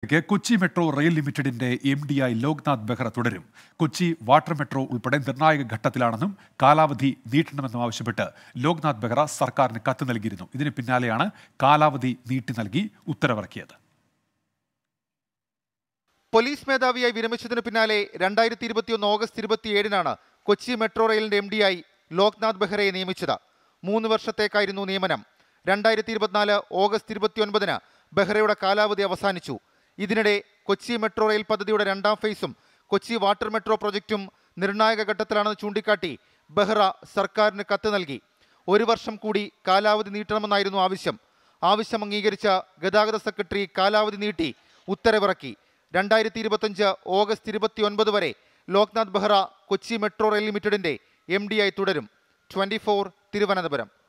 വാർത്തകളിലേക്ക് Kochi metro rail ലിമിറ്റഡിന്റെ M D ആയി ലോക്നാഥ് ബെഹ്റ തുടരും കൊച്ചി വാട്ടർ മെട്രോ ഉൾപ്പെടെ നിർണായക ഘട്ടത്തിലാണെന്നും കാലാവധി നീട്ടണമെന്നും ആവശ്യപ്പെട്ട് ലോക്നാഥ് ബെഹ്റ സർക്കാരിന് കത്ത് നൽകിയിരുന്നു ഇതിന് പിന്നാലെയാണ് കാലാവധി നീട്ടി നൽകി ഉത്തരവിറക്കിയത് പോലീസ് മേധാവിയായി വിരമിച്ചതിനു പിന്നാലെ രണ്ടായിരത്തി ഇരുപത്തിയൊന്ന് ഓഗസ്റ്റ് ഇരുപത്തിയേഴിനാണ് കൊച്ചി മെട്രോ റെയിലിന്റെ എം ഡിയായി ലോക്നാഥ് ബെഹ്റയെ നിയമിച്ചത് മൂന്ന് വർഷത്തേക്കായിരുന്നു നിയമനം രണ്ടായിരത്തി ഇരുപത്തിനാല് ഓഗസ്റ്റ് ഇരുപത്തിയൊൻപതിന് ബെഹ്റയുടെ കാലാവധി അവസാനിച്ചു ഇതിനിടെ കൊച്ചി മെട്രോ റെയിൽ പദ്ധതിയുടെ രണ്ടാം ഫേസും കൊച്ചി വാട്ടർ മെട്രോ പ്രൊജക്റ്റും നിർണായക ഘട്ടത്തിലാണെന്ന് ചൂണ്ടിക്കാട്ടി ബെഹ്റ സർക്കാരിന് കത്ത് നൽകി ഒരു വർഷം കൂടി കാലാവധി നീട്ടണമെന്നായിരുന്നു ആവശ്യം ആവശ്യം അംഗീകരിച്ച ഗതാഗത സെക്രട്ടറി കാലാവധി നീട്ടി ഉത്തരവിറക്കി രണ്ടായിരത്തി ഇരുപത്തഞ്ച് ഓഗസ്റ്റ് ഇരുപത്തിയൊൻപത് വരെ ലോക്നാഥ് ബെഹ്റ കൊച്ചി മെട്രോ റെയിൽ ലിമിറ്റഡിന്റെ എം ഡി ആയി തുടരും ട്വന്റി തിരുവനന്തപുരം